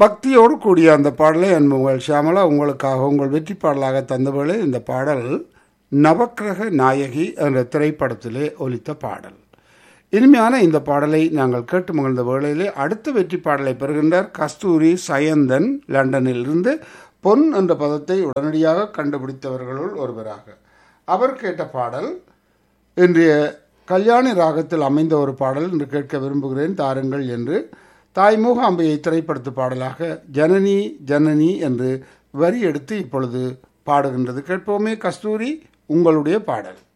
பக்தியோடு கூடிய அந்த பாடலை அன்பு உங்கள் ஷியாமலா உங்களுக்காக உங்கள் வெற்றி பாடலாக தந்தவர்களே இந்த பாடல் நவக்கிரக நாயகி என்ற திரைப்படத்திலே ஒலித்த பாடல் இனிமையான இந்த பாடலை நாங்கள் கேட்டு மகிழ்ந்த வேளையிலே அடுத்த வெற்றி பாடலை பெறுகின்றார் கஸ்தூரி சயந்தன் லண்டனில் இருந்து பொன் என்ற பதத்தை உடனடியாக கண்டுபிடித்தவர்களுள் ஒருவராக அவர் கேட்ட பாடல் இன்றைய கல்யாணி ராகத்தில் அமைந்த ஒரு பாடல் என்று கேட்க விரும்புகிறேன் தாருங்கள் என்று தாய் மூகாம்பையை திரைப்படத்து பாடலாக ஜனனி ஜனனி என்று வரி எடுத்து இப்பொழுது பாடுகின்றது கேட்போமே கஸ்தூரி உங்களுடைய பாடல்